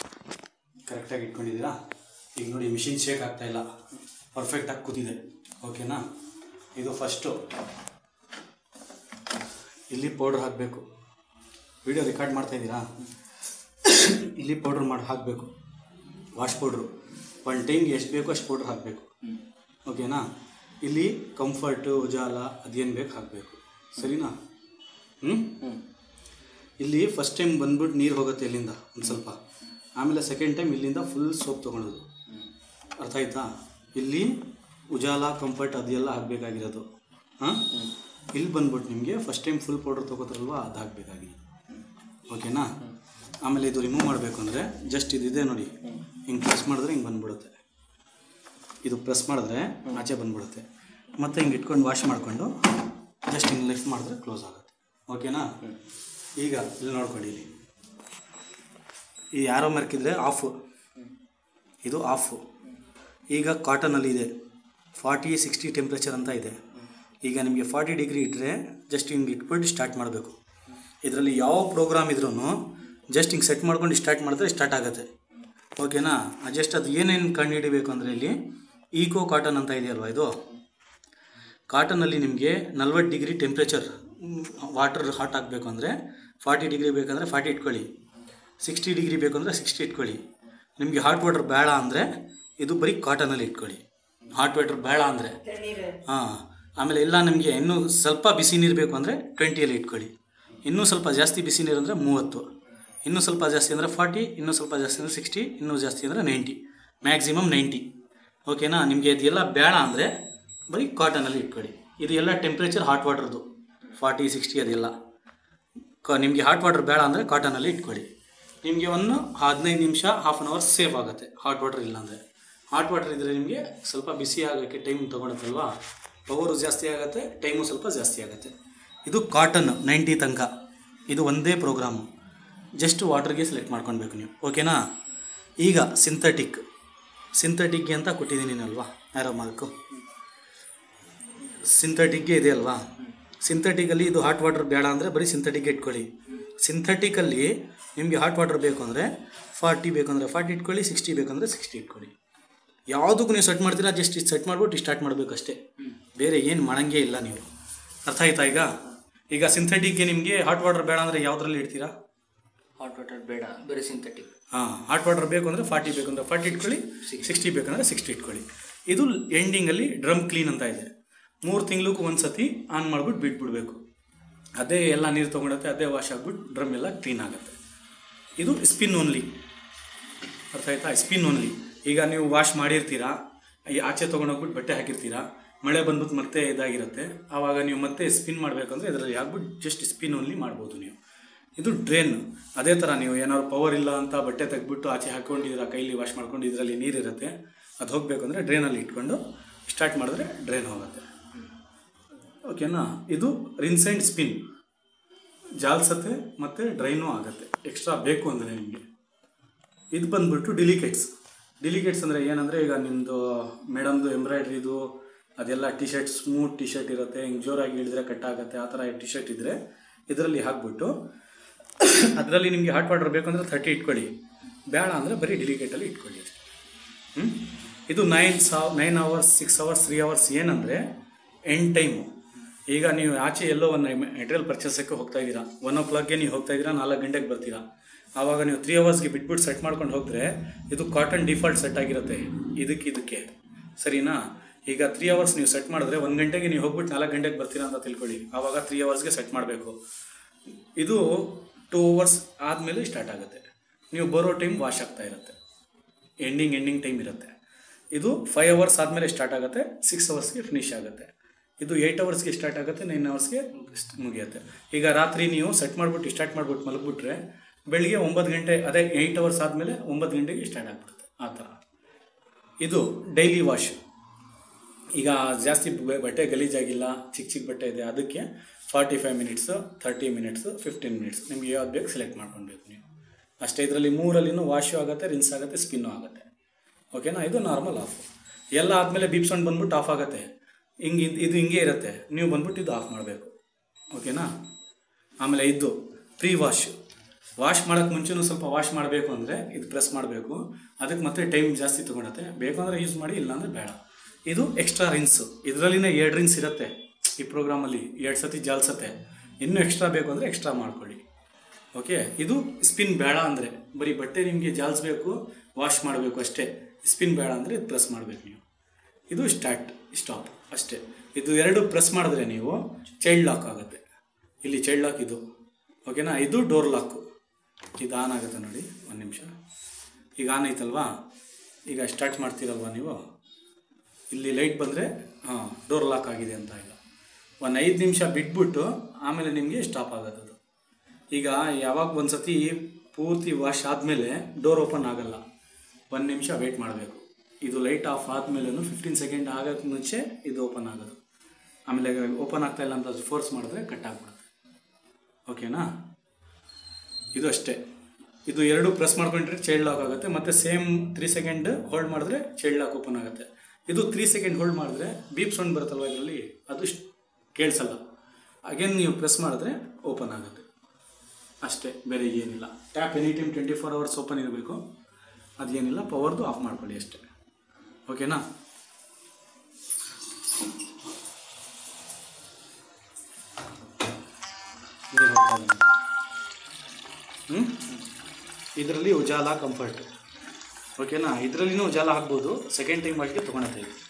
ಕರೆಕ್ಟಾಗಿ ಇಟ್ಕೊಂಡಿದ್ದೀರಾ ಈಗ ನೋಡಿ ಮಿಷಿನ್ ಶೇಕ್ ಆಗ್ತಾ ಇಲ್ಲ ಪರ್ಫೆಕ್ಟಾಗಿ ಕೂತಿದೆ ಓಕೆನಾ ಇದು ಫಸ್ಟು ಇಲ್ಲಿ ಪೌಡ್ರ್ ಹಾಕಬೇಕು ವಿಡಿಯೋ ರೆಕಾರ್ಡ್ ಮಾಡ್ತಾ ಇದ್ದೀರಾ ಇಲ್ಲಿ ಪೌಡ್ರ್ ಮಾಡಿ ಹಾಕಬೇಕು ವಾಶ್ ಪೌಡ್ರು ಒನ್ ಟೈಮ್ಗೆ ಎಷ್ಟು ಬೇಕೋ ಅಷ್ಟು ಪೌಡ್ರ್ ಹಾಕಬೇಕು ಓಕೆನಾ ಇಲ್ಲಿ ಕಂಫರ್ಟು ಉಜಾಲ ಅದೇನು ಬೇಕು ಹಾಕಬೇಕು ಸರಿನಾ ಹ್ಞೂ ಇಲ್ಲಿ ಫಸ್ಟ್ ಟೈಮ್ ಬಂದ್ಬಿಟ್ಟು ನೀರು ಹೋಗುತ್ತೆ ಇಲ್ಲಿಂದ ಒಂದು ಸ್ವಲ್ಪ ಆಮೇಲೆ ಸೆಕೆಂಡ್ ಟೈಮ್ ಇಲ್ಲಿಂದ ಫುಲ್ ಸೋಪ್ ತೊಗೊಳೋದು ಅರ್ಥ ಆಯ್ತಾ ಇಲ್ಲಿ ಉಜಾಲ ಕಂಫರ್ಟ್ ಅದೆಲ್ಲ ಹಾಕಬೇಕಾಗಿರೋದು ಹಾಂ ಇಲ್ಲಿ ಬಂದ್ಬಿಟ್ಟು ನಿಮಗೆ ಫಸ್ಟ್ ಟೈಮ್ ಫುಲ್ ಪೌಡರ್ ತೊಗೋತಾರಲ್ವ ಅದು ಹಾಕಬೇಕಾಗಿದೆ ಓಕೆನಾ ಆಮೇಲೆ ಇದು ರಿಮೂವ್ ಮಾಡಬೇಕು ಅಂದರೆ ಜಸ್ಟ್ ಇದಿದೆ ನೋಡಿ ಹಿಂಗೆ ಪ್ರೆಸ್ ಮಾಡಿದ್ರೆ ಹಿಂಗೆ ಬಂದ್ಬಿಡುತ್ತೆ ಇದು ಪ್ರೆಸ್ ಮಾಡಿದ್ರೆ ಆಚೆ ಬಂದ್ಬಿಡುತ್ತೆ ಮತ್ತೆ ಹಿಂಗೆ ಇಟ್ಕೊಂಡು ವಾಶ್ ಮಾಡಿಕೊಂಡು ಜಸ್ಟ್ ಹಿಂಗೆ ಲಿಫ್ಟ್ ಮಾಡಿದ್ರೆ ಕ್ಲೋಸ್ ಆಗುತ್ತೆ ಓಕೆನಾ ಈಗ ಇಲ್ಲಿ ನೋಡ್ಕೊಳ್ಳಿ ಇಲ್ಲಿ ಈ ಯಾರೋ ಮರ್ಕಿದ್ರೆ ಆಫು ಇದು ಆಫು ಈಗ ಕಾಟನಲ್ಲಿ ಇದೆ ಫಾರ್ಟಿ ಸಿಕ್ಸ್ಟಿ ಟೆಂಪ್ರೇಚರ್ ಅಂತ ಇದೆ ಈಗ ನಿಮಗೆ ಫಾರ್ಟಿ ಡಿಗ್ರಿ ಇಟ್ಟರೆ ಜಸ್ಟ್ ಹಿಂಗೆ ಇಟ್ಬಿಟ್ಟು ಸ್ಟಾರ್ಟ್ ಮಾಡಬೇಕು ಇದರಲ್ಲಿ ಯಾವ ಪ್ರೋಗ್ರಾಮ್ ಇದ್ರೂ ಜಸ್ಟ್ ಹಿಂಗೆ ಸೆಟ್ ಮಾಡ್ಕೊಂಡು ಸ್ಟಾರ್ಟ್ ಮಾಡಿದ್ರೆ ಸ್ಟಾರ್ಟ್ ಆಗುತ್ತೆ ಓಕೆನಾ ಜಸ್ಟ್ ಅದು ಏನೇನು ಕಂಡು ಹಿಡಿಬೇಕು ಅಂದರೆ ಇಲ್ಲಿ ಈಕೋ ಕಾಟನ್ ಅಂತ ಇದೆಯಲ್ವಾ ಇದು ಕಾಟನಲ್ಲಿ ನಿಮಗೆ ನಲ್ವತ್ತು ಡಿಗ್ರಿ ಟೆಂಪ್ರೇಚರ್ ವಾಟರ್ ಹಾಟ್ ಆಗಬೇಕು ಅಂದರೆ ಫಾರ್ಟಿ ಡಿಗ್ರಿ ಬೇಕಂದರೆ ಫಾರ್ಟಿ ಇಟ್ಕೊಳ್ಳಿ ಸಿಕ್ಸ್ಟಿ ಡಿಗ್ರಿ ಬೇಕು ಅಂದರೆ ಸಿಕ್ಸ್ಟಿ ಇಟ್ಕೊಳ್ಳಿ ನಿಮಗೆ ಹಾಟ್ ವಾಟರ್ ಬೇಡ ಅಂದರೆ ಇದು ಬರೀ ಕಾಟನಲ್ಲಿ ಇಟ್ಕೊಳ್ಳಿ ಹಾಟ್ ವಾಟರ್ ಬೇಡ ಅಂದರೆ ಹಾಂ ಆಮೇಲೆ ಇಲ್ಲ ನಿಮಗೆ ಇನ್ನೂ ಸ್ವಲ್ಪ ಬಿಸಿ ನೀರು ಬೇಕು ಅಂದರೆ ಟ್ವೆಂಟಿಯಲ್ಲಿ ಇಟ್ಕೊಳ್ಳಿ ಇನ್ನೂ ಸ್ವಲ್ಪ ಜಾಸ್ತಿ ಬಿಸಿ ನೀರು ಅಂದರೆ ಮೂವತ್ತು ಇನ್ನೂ ಸ್ವಲ್ಪ ಜಾಸ್ತಿ ಅಂದರೆ ಫಾರ್ಟಿ ಇನ್ನೂ ಸ್ವಲ್ಪ ಜಾಸ್ತಿ ಅಂದರೆ ಸಿಕ್ಸ್ಟಿ ಇನ್ನೂ ಜಾಸ್ತಿ ಅಂದರೆ ನೈಂಟಿ ಮ್ಯಾಕ್ಸಿಮಮ್ ನೈಂಟಿ ಓಕೆನಾ ನಿಮಗೆ ಇದೆಲ್ಲ ಬೇಡ ಅಂದರೆ ಬರೀ ಕಾಟನಲ್ಲಿ ಇಟ್ಕೊಳ್ಳಿ ಇದು ಎಲ್ಲ ಟೆಂಪ್ರೇಚರ್ ಹಾಟ್ ವಾಟರ್ದು ಫಾರ್ಟಿ ಸಿಕ್ಸ್ಟಿ ಅದೆಲ್ಲ ಕ ನಿಮಗೆ ಹಾಟ್ ವಾಟರ್ ಬೇಡ ಅಂದರೆ ಕಾಟನಲ್ಲಿ ಇಟ್ಕೊಳ್ಳಿ ನಿಮಗೆ ಒಂದು ಹದಿನೈದು ನಿಮಿಷ ಹಾಫ್ ಆನ್ ಅವರ್ ಸೇಫ್ ಆಗುತ್ತೆ ಹಾಟ್ ವಾಟರ್ ಇಲ್ಲಾಂದರೆ ಹಾಟ್ ವಾಟರ್ ಇದ್ದರೆ ನಿಮಗೆ ಸ್ವಲ್ಪ ಬಿಸಿ ಆಗೋಕ್ಕೆ ಟೈಮ್ ತೊಗೊಳುತ್ತಲ್ವಾ ಪವರು ಜಾಸ್ತಿ ಆಗುತ್ತೆ ಟೈಮು ಸ್ವಲ್ಪ ಜಾಸ್ತಿ ಆಗುತ್ತೆ ಇದು ಕಾಟನ್ ನೈಂಟಿ ತನಕ ಇದು ಒಂದೇ ಪ್ರೋಗ್ರಾಮು ಜಸ್ಟ್ ವಾಟರ್ಗೆ ಸೆಲೆಕ್ಟ್ ಮಾಡ್ಕೊಳ್ಬೇಕು ನೀವು ಓಕೆನಾ ಈಗ ಸಿಂಥೆಟಿಕ್ ಸಿಂಥೆಟಿಕ್ಗೆ ಅಂತ ಕೊಟ್ಟಿದ್ದೀನಿ ಅಲ್ವಾ ಯಾರೋ ಮಾರ್ಕು ಸಿಂಥೆಟಿಕ್ಗೆ ಇದೆ ಅಲ್ವಾ ಸಿಂಥೆಟಿಕಲ್ಲಿ ಇದು ಹಾಟ್ ವಾಟರ್ ಬೇಡ ಅಂದರೆ ಬರೀ ಸಿಂಥೆಟಿಕ್ ಇಟ್ಕೊಳ್ಳಿ ಸಿಂಥೆಟಿಕಲ್ಲಿ ನಿಮಗೆ ಹಾಟ್ ವಾಟರ್ ಬೇಕು ಅಂದರೆ ಫಾರ್ಟಿ ಬೇಕಂದರೆ ಫಾರ್ಟಿ ಇಟ್ಕೊಳ್ಳಿ ಸಿಕ್ಸ್ಟಿ ಬೇಕಂದರೆ ಸಿಕ್ಸ್ಟಿ ಇಟ್ಕೊಳ್ಳಿ ಯಾವುದಕ್ಕೂ ನೀವು ಸೆಟ್ ಮಾಡ್ತೀರಾ ಜಸ್ಟ್ ಇದು ಸೆಟ್ ಮಾಡಿಬಿಟ್ಟು ಸ್ಟಾರ್ಟ್ ಮಾಡಬೇಕು ಅಷ್ಟೇ ಬೇರೆ ಏನು ಮಾಡಂಗೇ ಇಲ್ಲ ನೀವು ಅರ್ಥ ಆಯ್ತಾ ಈಗ ಈಗ ಸಿಂಥೆಟಿಕ್ಗೆ ನಿಮಗೆ ಹಾಟ್ ವಾಟರ್ ಬೇಡ ಅಂದರೆ ಯಾವುದ್ರಲ್ಲಿ ಇಡ್ತೀರಾ ಹಾಟ್ ವಾಟರ್ ಬೇಡ ಬರೀ ಸಿಂಥೆಟಿಕ್ ಹಾಂ ಹಾಟ್ ವಾಟರ್ ಬೇಕು ಅಂದರೆ ಫಾರ್ಟಿ ಬೇಕು ಅಂದರೆ ಫಾರ್ಟಿ ಇಟ್ಕೊಳ್ಳಿ ಸಿಕ್ಸ್ಟಿ ಬೇಕಂದರೆ ಸಿಕ್ಸ್ಟಿ ಇಟ್ಕೊಳ್ಳಿ ಇದು ಎಂಡಿಂಗಲ್ಲಿ ಡ್ರಮ್ ಕ್ಲೀನ್ ಅಂತ ಇದೆ ಮೂರು ತಿಂಗಳಿಗೂ ಒಂದು ಸತಿ ಆನ್ ಮಾಡಿಬಿಟ್ಟು ಬಿಟ್ಬಿಡ್ಬೇಕು ಅದೇ ಎಲ್ಲ ನೀರು ತೊಗೊಂಡತ್ತೆ ಅದೇ ವಾಶ್ ಆಗಿಬಿಟ್ಟು ಡ್ರಮ್ ಎಲ್ಲ ಕ್ಲೀನ್ ಆಗುತ್ತೆ ಇದು ಸ್ಪಿನ್ ಓನ್ಲಿ ಅರ್ಥ ಆಯ್ತಾ ಸ್ಪಿನ್ ಓನ್ಲಿ ಈಗ ನೀವು ವಾಶ್ ಮಾಡಿರ್ತೀರಾ ಈ ಆಚೆ ತೊಗೊಂಡೋಗ್ಬಿಟ್ಟು ಬಟ್ಟೆ ಹಾಕಿರ್ತೀರಾ ಮಳೆ ಬಂದ್ಬಿಟ್ಟು ಮತ್ತೆ ಇದಾಗಿರುತ್ತೆ ಆವಾಗ ನೀವು ಮತ್ತೆ ಸ್ಪಿನ್ ಮಾಡಬೇಕಂದ್ರೆ ಇದರಲ್ಲಿ ಹಾಕ್ಬಿಟ್ಟು ಜಸ್ಟ್ ಸ್ಪಿನ್ ಓನ್ಲಿ ಮಾಡ್ಬೋದು ನೀವು ಇದು ಡ್ರೈನ್ ಅದೇ ಥರ ನೀವು ಏನಾದ್ರು ಪವರ್ ಇಲ್ಲ ಅಂತ ಬಟ್ಟೆ ತೆಗೆದ್ಬಿಟ್ಟು ಆಚೆ ಹಾಕ್ಕೊಂಡಿದ್ದೀರಾ ಕೈಲಿ ವಾಶ್ ಮಾಡ್ಕೊಂಡು ಇದರಲ್ಲಿ ನೀರಿರುತ್ತೆ ಅದು ಹೋಗಬೇಕು ಅಂದರೆ ಡ್ರೈನಲ್ಲಿ ಇಟ್ಕೊಂಡು ಸ್ಟಾರ್ಟ್ ಮಾಡಿದ್ರೆ ಡ್ರೈನ್ ಹೋಗುತ್ತೆ ಓಕೆನಾ ಇದು ರಿನ್ಸ್ ಆ್ಯಂಡ್ ಸ್ಪಿನ್ ಜಾಲ್ಸತ್ತೆ ಮತ್ತು ಡ್ರೈನೂ ಆಗುತ್ತೆ ಎಕ್ಸ್ಟ್ರಾ ಬೇಕು ಅಂದರೆ ನಿಮಗೆ ಇದು ಬಂದ್ಬಿಟ್ಟು ಡಿಲಿಕೇಟ್ಸ್ ಡಿಲಿಕೇಟ್ಸ್ ಅಂದರೆ ಏನಂದರೆ ಈಗ ನಿಮ್ಮದು ಮೇಡಮ್ದು ಎಂಬ್ರಾಯ್ಡ್ರಿದು ಅದೆಲ್ಲ T shirt smooth T shirt ಇರುತ್ತೆ ಹಿಂಗೆ ಜೋರಾಗಿ ಇಳಿದ್ರೆ ಕಟ್ ಆಗುತ್ತೆ ಆ ಥರ ಟಿ ಶರ್ಟ್ ಇದ್ದರೆ ಇದರಲ್ಲಿ ಹಾಕ್ಬಿಟ್ಟು ಅದರಲ್ಲಿ ನಿಮಗೆ ಹಾಟ್ ವಾಟರ್ ಬೇಕಂದ್ರೆ ಥರ್ಟಿ ಇಟ್ಕೊಳ್ಳಿ ಬೇಡ ಅಂದರೆ ಬರೀ ಡಿಲಿಕೇಟಲ್ಲಿ ಇಟ್ಕೊಳ್ಳಿ ಹ್ಮ್? ಇದು ನೈನ್ ಸಾವ್ nine hours six hours three hours ಏನಂದರೆ ಎಂಡ್ ಟೈಮು ಈಗ ನೀವು ಆಚೆ ಎಲ್ಲೋ ಒಂದು ಮೆಟೀರಿಯಲ್ ಪರ್ಚೇಸಕ್ಕೆ ಹೋಗ್ತಾ ಇದ್ದೀರಾ ಒನ್ ಓ ಕ್ಲಾಕ್ಗೆ ನೀವು ಹೋಗ್ತಾ ಇದ್ದೀರಾ ನಾಲ್ಕು ಗಂಟೆಗೆ ಬರ್ತೀರಾ ಆವಾಗ ನೀವು ತ್ರೀ ಅವರ್ಸ್ಗೆ ಬಿಟ್ಬಿಟ್ಟು ಸೆಟ್ ಮಾಡ್ಕೊಂಡು ಹೋದರೆ ಇದು ಕಾಟನ್ ಡಿಫಾಲ್ಟ್ ಸೆಟ್ ಆಗಿರುತ್ತೆ ಇದಕ್ಕೆ ಇದಕ್ಕೆ ಸರಿನಾ ಈಗ ತ್ರೀ ಅವರ್ಸ್ ನೀವು ಸೆಟ್ ಮಾಡಿದ್ರೆ ಒಂದು ಗಂಟೆಗೆ ನೀವು ಹೋಗ್ಬಿಟ್ಟು ನಾಲ್ಕು ಗಂಟೆಗೆ ಬರ್ತೀರಾ ಅಂತ ತಿಳ್ಕೊಳ್ಳಿ ಆವಾಗ ತ್ರೀ ಅವರ್ಸ್ಗೆ ಸೆಟ್ ಮಾಡಬೇಕು ಇದು ಟೂ ಅವರ್ಸ್ ಆದಮೇಲೆ ಸ್ಟಾರ್ಟ್ ಆಗುತ್ತೆ ನೀವು ಬರೋ ಟೈಮ್ ವಾಶ್ ಆಗ್ತಾ ಇರುತ್ತೆ ಎಂಡಿಂಗ್ ಎಂಡಿಂಗ್ ಟೈಮ್ ಇರುತ್ತೆ ಇದು ಫೈವ್ ಅವರ್ಸ್ ಆದಮೇಲೆ ಸ್ಟಾರ್ಟ್ ಆಗುತ್ತೆ ಸಿಕ್ಸ್ ಅವರ್ಸ್ಗೆ ಫಿನಿಶ್ ಆಗುತ್ತೆ ಇದು ಏಯ್ಟ್ ಅವರ್ಸ್ಗೆ ಸ್ಟಾರ್ಟ್ ಆಗುತ್ತೆ ನೈನ್ ಅವರ್ಸ್ಗೆ ಮುಗಿಯುತ್ತೆ ಈಗ ರಾತ್ರಿ ನೀವು ಸೆಟ್ ಮಾಡಿಬಿಟ್ಟು ಸ್ಟಾರ್ಟ್ ಮಾಡಿಬಿಟ್ಟು ಮಲಗಿಬಿಟ್ರೆ ಬೆಳಿಗ್ಗೆ ಒಂಬತ್ತು ಗಂಟೆ ಅದೇ ಏಯ್ಟ್ ಅವರ್ಸ್ ಆದಮೇಲೆ ಒಂಬತ್ತು ಗಂಟೆಗೆ ಸ್ಟಾರ್ಟ್ ಆಗಿಬಿಡುತ್ತೆ ಆ ಥರ ಇದು ಡೈಲಿ ವಾಶ್ ಈಗ ಜಾಸ್ತಿ ಬ- ಬಟ್ಟೆ ಗಲೀಜಾಗಿಲ್ಲ ಚಿಕ್ಕ ಚಿಕ್ಕ ಬಟ್ಟೆ ಇದೆ ಅದಕ್ಕೆ forty five minutes thirty minutes fifteen minutes ನಿಮ್ಗೆ ಯಾವ್ದು ಬೇಕು ಸೆಲೆಕ್ಟ್ ಮಾಡ್ಕೊಳ್ಬೇಕು ನೀವು ಅಷ್ಟೇ ಇದರಲ್ಲಿ ಮೂರಲ್ಲಿನೂ ವಾಶು ಆಗುತ್ತೆ ರಿನ್ಸ್ ಆಗುತ್ತೆ ಸ್ಪಿನ್ನು ಆಗುತ್ತೆ ಓಕೆನಾ ಇದು ನಾರ್ಮಲ್ ಆಫ್ ಎಲ್ಲ ಆದಮೇಲೆ ಬೀಪ್ ಸೌಂಡ್ ಬಂದ್ಬಿಟ್ಟು ಆಫ್ ಆಗುತ್ತೆ ಹಿಂಗೆ ಇದು ಹಿಂಗೆ ಇರುತ್ತೆ ನೀವು ಬಂದ್ಬಿಟ್ಟು ಇದು ಆಫ್ ಮಾಡಬೇಕು ಓಕೆನಾ ಆಮೇಲೆ ಇದು ಪ್ರೀ ವಾಶ್ ವಾಶ್ ಮಾಡೋಕ್ಕೆ ಮುಂಚೆನೂ ಸ್ವಲ್ಪ ವಾಶ್ ಮಾಡಬೇಕು ಅಂದರೆ ಇದು ಪ್ರೆಸ್ ಮಾಡಬೇಕು ಅದಕ್ಕೆ ಮತ್ತೆ ಟೈಮ್ ಜಾಸ್ತಿ ತೊಗೊಳತ್ತೆ ಬೇಕು ಅಂದರೆ ಯೂಸ್ ಮಾಡಿ ಇಲ್ಲಾಂದರೆ ಬೇಡ ಇದು ಎಕ್ಸ್ಟ್ರಾ ರಿನ್ಸು ಇದರಲ್ಲಿನೇ ಎರಡು ರಿನ್ಸ್ ಇರುತ್ತೆ ಈ ಪ್ರೋಗ್ರಾಮಲ್ಲಿ ಎರಡು ಸತಿ ಜಾಲ್ಸತ್ತೆ ಇನ್ನೂ ಎಕ್ಸ್ಟ್ರಾ ಬೇಕು ಅಂದರೆ ಎಕ್ಸ್ಟ್ರಾ ಮಾಡ್ಕೊಳ್ಳಿ ಓಕೆ ಇದು ಸ್ಪಿನ್ ಬೇಡ ಅಂದರೆ ಬರೀ ಬಟ್ಟೆ ನಿಮಗೆ ಜಾಲಿಸ್ಬೇಕು ವಾಶ್ ಮಾಡಬೇಕು ಅಷ್ಟೇ ಸ್ಪಿನ್ ಬೇಡ ಅಂದರೆ ಇದು ಪ್ರೆಸ್ ಮಾಡಬೇಕು ನೀವು ಇದು ಸ್ಟಾರ್ಟ್ ಸ್ಟಾಪ್ ಅಷ್ಟೇ ಇದು ಎರಡು ಪ್ರೆಸ್ ಮಾಡಿದ್ರೆ ನೀವು ಚೈಲ್ಡ್ ಲಾಕ್ ಆಗುತ್ತೆ ಇಲ್ಲಿ ಚೈಲ್ಡ್ ಲಾಕ್ ಇದು ಓಕೆನಾ ಇದು ಡೋರ್ ಲಾಕು ಇದು ಆನ್ ಆಗುತ್ತೆ ನೋಡಿ ಒಂದು ನಿಮಿಷ ಈಗ ಆನ್ ಐತಲ್ವಾ ಈಗ ಸ್ಟಾರ್ಟ್ ಮಾಡ್ತೀರಲ್ವಾ ನೀವು ಇಲ್ಲಿ ಲೈಟ್ ಬಂದರೆ ಹಾಂ ಡೋರ್ ಲಾಕ್ ಆಗಿದೆ ಅಂತ ಈಗ ಒಂದು ಐದು ನಿಮಿಷ ಬಿಟ್ಬಿಟ್ಟು ಆಮೇಲೆ ನಿಮಗೆ ಸ್ಟಾಪ್ ಆಗುತ್ತೆ ಅದು ಈಗ ಯಾವಾಗ ಒಂದು ಸತಿ ಪೂರ್ತಿ ವಾಶ್ ಆದಮೇಲೆ ಡೋರ್ ಓಪನ್ ಆಗಲ್ಲ ಒಂದು ನಿಮಿಷ ವೆಯ್ಟ್ ಮಾಡಬೇಕು ಇದು ಲೈಟ್ ಆಫ್ ಆದಮೇಲೂ ಫಿಫ್ಟೀನ್ ಸೆಕೆಂಡ್ ಆಗೋಕ್ಕೆ ಮುಂಚೆ ಇದು ಓಪನ್ ಆಗೋದು ಆಮೇಲೆ ಓಪನ್ ಆಗ್ತಾ ಇಲ್ಲ ಅಂತ ಫೋರ್ಸ್ ಮಾಡಿದ್ರೆ ಕಟ್ ಆಗಿಬಿಡುತ್ತೆ ಓಕೆನಾ ಇದು ಅಷ್ಟೇ ಇದು ಎರಡು ಪ್ರೆಸ್ ಮಾಡ್ಕೊಂಡ್ರೆ ಚೈಲ್ಡ್ ಲಾಕ್ ಆಗುತ್ತೆ ಮತ್ತು ಸೇಮ್ ತ್ರೀ ಸೆಕೆಂಡ್ ಹೋಲ್ಡ್ ಮಾಡಿದ್ರೆ ಚೈಲ್ಡ್ ಲಾಕ್ ಓಪನ್ ಆಗುತ್ತೆ ಇದು ತ್ರೀ ಸೆಕೆಂಡ್ ಹೋಲ್ಡ್ ಮಾಡಿದ್ರೆ ಬೀಪ್ ಸೌಂಡ್ ಬರುತ್ತಲ್ವ ಇದರಲ್ಲಿ ಅದು ಶ್- ಕೇಳಿಸಲ್ಲ ಅಗೇನ್ ನೀವು ಪ್ರೆಸ್ ಮಾಡಿದ್ರೆ ಓಪನ್ ಆಗುತ್ತೆ ಅಷ್ಟೇ ಬೇರೆ ಏನಿಲ್ಲ tap any time twenty four hours open ಇರಬೇಕು ಅದೇನಿಲ್ಲ ಪವರ್ದು ಆಫ್ ಮಾಡ್ಕೊಳ್ಳಿ ಅಷ್ಟೇ ಓಕೆನಾ ಹ್ಞೂ ಇದರಲ್ಲಿ ಉಜಾಲ ಕಂಫರ್ಟ್ ಓಕೆನಾ ಇದರಲ್ಲಿನೂ ಉಜಾಲ ಹಾಕ್ಬೋದು ಸೆಕೆಂಡ್ ಟೈಮ್ ಅಲ್ಲಿಗೆ ತೊಗೊಳತ್ತೆ ಇದು